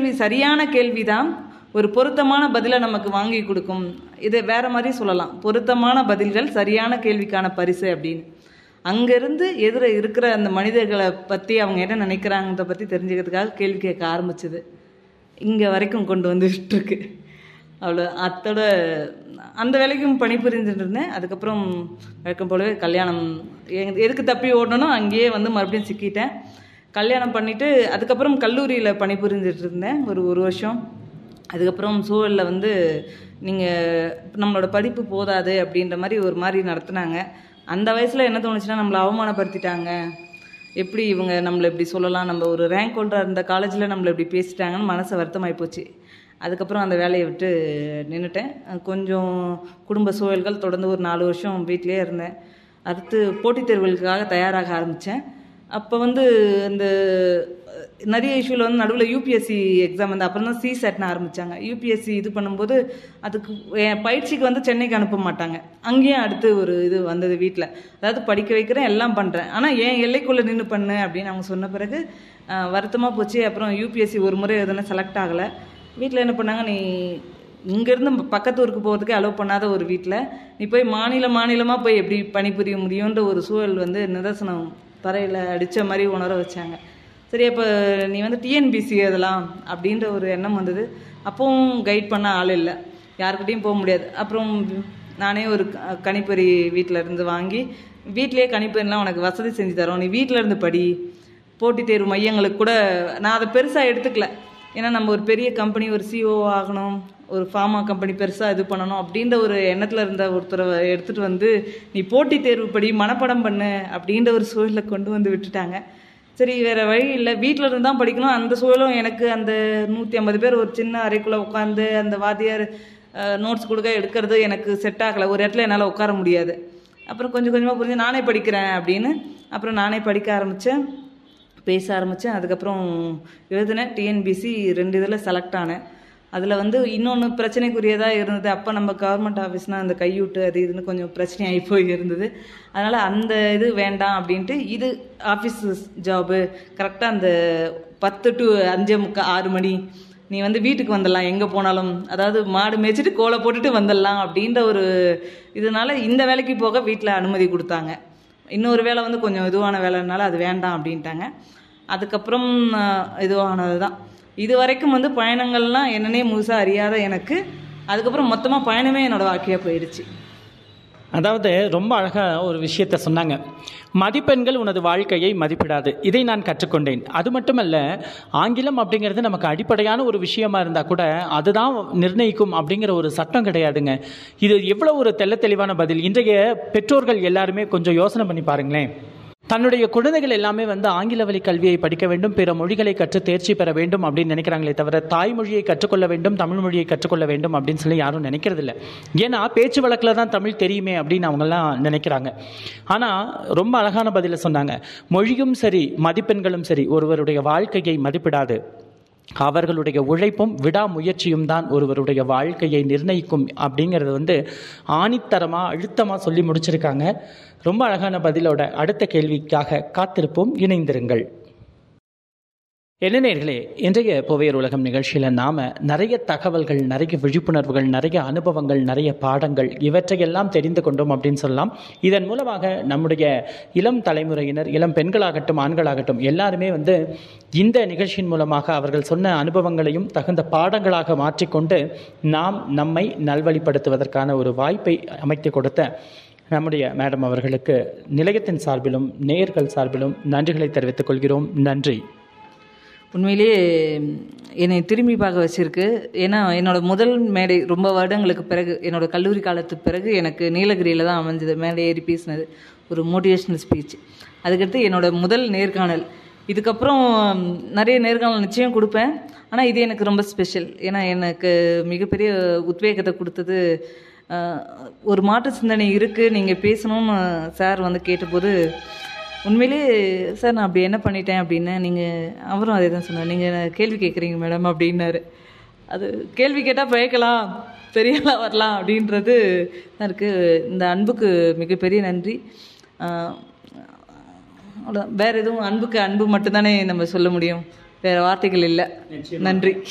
கேள்வி சரியான கேள்விதான் ஒரு பொருத்தமான பதிலை நமக்கு வாங்கி கொடுக்கும் இதை வேற மாதிரி சொல்லலாம் பொருத்தமான பதில்கள் சரியான கேள்விக்கான பரிசு அப்படின்னு அங்கேருந்து எதிர இருக்கிற அந்த மனிதர்களை பற்றி அவங்க என்ன நினைக்கிறாங்கன்றத பற்றி தெரிஞ்சுக்கிறதுக்காக கேள்வி கேட்க ஆரம்பிச்சது இங்கே வரைக்கும் கொண்டு வந்து விட்டுருக்கு அவ்வளோ அத்தோட அந்த வேலைக்கும் பணிபுரிஞ்சுட்டு இருந்தேன் அதுக்கப்புறம் வழக்கம் போலவே கல்யாணம் எங்க- எதுக்கு தப்பி ஓடணும் அங்கேயே வந்து மறுபடியும் சிக்கிட்டேன் கல்யாணம் பண்ணிவிட்டு அதுக்கப்புறம் கல்லூரியில் பணிபுரிஞ்சிட்டு இருந்தேன் ஒரு ஒரு வருஷம் அதுக்கப்புறம் சூழலில் வந்து நீங்கள் நம்மளோட படிப்பு போதாது அப்படின்ற மாதிரி ஒரு மாதிரி நடத்துனாங்க அந்த வயசில் என்ன தோணுச்சுன்னா நம்மளை அவமானப்படுத்திட்டாங்க எப்படி இவங்க நம்மளை இப்படி சொல்லலாம் நம்ம ஒரு ரேங்க் ஹோல்டராக இருந்த காலேஜில் நம்மளை இப்படி பேசிட்டாங்கன்னு மனசு வருத்தமாகி போச்சு அதுக்கப்புறம் அந்த வேலையை விட்டு நின்றுட்டேன் கொஞ்சம் குடும்ப சூழல்கள் தொடர்ந்து ஒரு நாலு வருஷம் வீட்டிலே இருந்தேன் அடுத்து போட்டித் தேர்வுகளுக்காக தயாராக ஆரம்பித்தேன் அப்போ வந்து இந்த அஹ், நிறைய இஷ்யூவில் வந்து நடுவில் யூபிஎஸ்சி எக்ஸாம் வந்து அப்புறம் தான் சிசெட்னு ஆரம்பித்தாங்க யூபிஎஸ்சி இது பண்ணும்போது அதுக்கு என் பயிற்சிக்கு வந்து சென்னைக்கு அனுப்ப மாட்டாங்க அங்கேயும் அடுத்து ஒரு இது வந்தது வீட்டில் அதாவது படிக்க வைக்கிறேன் எல்லாம் பண்ணுறேன் ஆனால் என் எல்லைக்குள்ளே நின்று பண்ணு அப்படின்னு அவங்க சொன்ன பிறகு வருத்தமாக போச்சு அப்புறம் யூபிஎஸ்சி ஒரு முறை எதுனா செலக்ட் ஆகலை வீட்டில் என்ன பண்ணாங்க நீ இங்கேருந்து பக்கத்து ஊருக்கு போகிறதுக்கே அலோவ் பண்ணாத ஒரு வீட்டில் நீ போய் மாநில மாநிலமாக போய் எப்படி பணிபுரிய முடியுன்ற ஒரு சூழல் வந்து நிதர்சனம் தரையில் அடித்த மாதிரி உணர வச்சாங்க சரி அப்போ நீ வந்து டிஎன்பிசி எழுதலாம் அப்படின்ற ஒரு எண்ணம் வந்தது அப்பவும் கைட் பண்ண ஆள் இல்லை யாருக்கிட்டையும் போக முடியாது அப்புறம் நானே ஒரு க- கணிப்பொறி வீட்டில் இருந்து வாங்கி வீட்டிலேயே கணிப்பொறிலாம் உனக்கு வசதி செஞ்சு தரோம் நீ வீட்டில் இருந்து படி போட்டித் தேர்வு மையங்களுக்கு கூட நான் அதை பெருசாக எடுத்துக்கல ஏன்னா நம்ம ஒரு பெரிய கம்பெனி ஒரு சிஓ ஆகணும் ஒரு ஃபார்மா கம்பெனி பெருசாக இது பண்ணணும் அப்படின்ற ஒரு எண்ணத்தில் இருந்த ஒருத்தரை எடுத்துகிட்டு வந்து நீ போட்டித் தேர்வு படி மனப்பாடம் பண்ணு அப்படின்ற ஒரு சூழலை கொண்டு வந்து விட்டுட்டாங்க சரி வேறு வழி இல்லை வீட்டில் இருந்து தான் படிக்கணும் அந்த சூழலும் எனக்கு அந்த நூற்றி ஐம்பது பேர் ஒரு சின்ன அறைக்குள்ளே உட்காந்து அந்த வாத்தியார் நோட்ஸ் கொடுக்க எடுக்கிறது எனக்கு செட் ஆகலை ஒரு இடத்துல என்னால் உட்கார முடியாது அப்புறம் கொஞ்சம் கொஞ்சமாக புரிஞ்சு நானே படிக்கிறேன் அப்படின்னு அப்புறம் நானே படிக்க ஆரம்பித்தேன் பேச ஆரம்பித்தேன் அதுக்கப்புறம் எழுதினேன் டிஎன்பிசி ரெண்டு இதில் செலக்ட் ஆனேன் அதில் வந்து இன்னொன்று பிரச்சனைக்குரியதாக இருந்தது அப்போ நம்ம கவர்மெண்ட் ஆஃபீஸ்னால் அந்த கையூட்டு அது இதுன்னு கொஞ்சம் பிரச்சனையாகி போய் இருந்தது அதனால் அந்த இது வேண்டாம் அப்படின்ட்டு இது ஆஃபீஸ் ஜாபு கரெக்டாக அந்த பத்து டு அஞ்சு முக்கா ஆறு மணி நீ வந்து வீட்டுக்கு வந்துடலாம் எங்கே போனாலும் அதாவது மாடு மேய்ச்சிட்டு கோலை போட்டுட்டு வந்துடலாம் அப்படின்ற ஒரு இதனால இந்த வேலைக்கு போக வீட்டில் அனுமதி கொடுத்தாங்க இன்னொரு வேலை வந்து கொஞ்சம் இதுவான வேலைனால அது வேண்டாம் அப்படின்ட்டாங்க அதுக்கப்புறம் ஆஹ், இதுவானது தான் இது வரைக்கும் வந்து பயணங்கள்லாம் என்னன்னே முழுசாக அறியாத எனக்கு அதுக்கப்புறம் மொத்தமாக பயணமே என்னோட வாழ்க்கையாக போயிடுச்சு அதாவது ரொம்ப அழகா ஒரு விஷயத்த சொன்னாங்க மதிப்பெண்கள் உனது வாழ்க்கையை மதிப்பிடாது இதை நான் கற்றுக்கொண்டேன் அது மட்டுமல்ல ஆங்கிலம் அப்படிங்கிறது நமக்கு அடிப்படையான ஒரு விஷயமா இருந்தால் கூட அதுதான் நிர்ணயிக்கும் அப்படிங்கிற ஒரு சட்டம் கிடையாதுங்க இது எவ்வளோ ஒரு தெள்ள தெளிவான பதில் இன்றைய பெற்றோர்கள் எல்லாருமே கொஞ்சம் யோசனை பண்ணி பாருங்களேன் தன்னுடைய குழந்தைகள் எல்லாமே வந்து ஆங்கில வழி கல்வியை படிக்க வேண்டும் பிற மொழிகளை கற்று தேர்ச்சி பெற வேண்டும் அப்படின்னு நினைக்கிறாங்களே தவிர தாய்மொழியை கற்றுக்கொள்ள வேண்டும் தமிழ் மொழியை கற்றுக்கொள்ள வேண்டும் அப்படின்னு சொல்லி யாரும் நினைக்கிறதில்ல ஏன்னா பேச்சு வழக்கில் தான் தமிழ் தெரியுமே அப்படின்னு அவங்கெல்லாம் நினைக்கிறாங்க ஆனால் ரொம்ப அழகான பதிலை சொன்னாங்க மொழியும் சரி மதிப்பெண்களும் சரி ஒருவருடைய வாழ்க்கையை மதிப்பிடாது அவர்களுடைய உழைப்பும் விடாமுயற்சியும் தான் ஒருவருடைய வாழ்க்கையை நிர்ணயிக்கும் அப்படிங்கிறது வந்து ஆணித்தரமாக அழுத்தமாக சொல்லி முடிச்சிருக்காங்க ரொம்ப அழகான பதிலோட அடுத்த கேள்விக்காக காத்திருப்போம் இணைந்திருங்கள் என்ன நேர்களே இன்றைய புவையர் உலகம் நிகழ்ச்சியில் நாம் நிறைய தகவல்கள் நிறைய விழிப்புணர்வுகள் நிறைய அனுபவங்கள் நிறைய பாடங்கள் இவற்றையெல்லாம் தெரிந்து கொண்டோம் அப்படின்னு சொல்லலாம் இதன் மூலமாக நம்முடைய இளம் தலைமுறையினர் இளம் பெண்களாகட்டும் ஆண்களாகட்டும் எல்லாருமே வந்து இந்த நிகழ்ச்சியின் மூலமாக அவர்கள் சொன்ன அனுபவங்களையும் தகுந்த பாடங்களாக மாற்றிக்கொண்டு நாம் நம்மை நல்வழிப்படுத்துவதற்கான ஒரு வாய்ப்பை அமைத்து கொடுத்த நம்முடைய மேடம் அவர்களுக்கு நிலையத்தின் சார்பிலும் நேயர்கள் சார்பிலும் நன்றிகளை தெரிவித்துக் கொள்கிறோம் நன்றி உண்மையிலேயே என்னை திரும்பி பார்க்க வச்சிருக்கு ஏன்னா என்னோட முதல் மேடை ரொம்ப வருடங்களுக்கு பிறகு என்னோட கல்லூரி காலத்துக்கு பிறகு எனக்கு நீலகிரியில் தான் அமைஞ்சது மேடை ஏறி பேசினது ஒரு மோட்டிவேஷ்னல் ஸ்பீச் அதுக்கடுத்து என்னோட முதல் நேர்காணல் இதுக்கப்புறம் நிறைய நேர்காணல் நிச்சயம் கொடுப்பேன் ஆனால் இது எனக்கு ரொம்ப ஸ்பெஷல் ஏன்னா எனக்கு மிகப்பெரிய உத்வேகத்தை கொடுத்தது அஹ், ஒரு மாற்று சிந்தனை இருக்குது நீங்கள் பேசணும்னு சார் வந்து கேட்டபோது உண்மையிலேயே சார் நான் அப்படி என்ன பண்ணிட்டேன் அப்படின்னு நீங்கள் அவரும் அதே தான் சொன்னார் நீங்கள் கேள்வி கேட்குறீங்க மேடம் அப்படின்னாரு அது கேள்வி கேட்டால் பிழைக்கலாம் பெரியலாம் வரலாம் அப்படின்றது தான் இருக்குது இந்த அன்புக்கு மிகப்பெரிய நன்றி ஆஹ் அவ்வளோதான் வேறு எதுவும் அன்புக்கு அன்பு மட்டும்தானே நம்ம சொல்ல முடியும் வேறு வார்த்தைகள் இல்லை நன்றி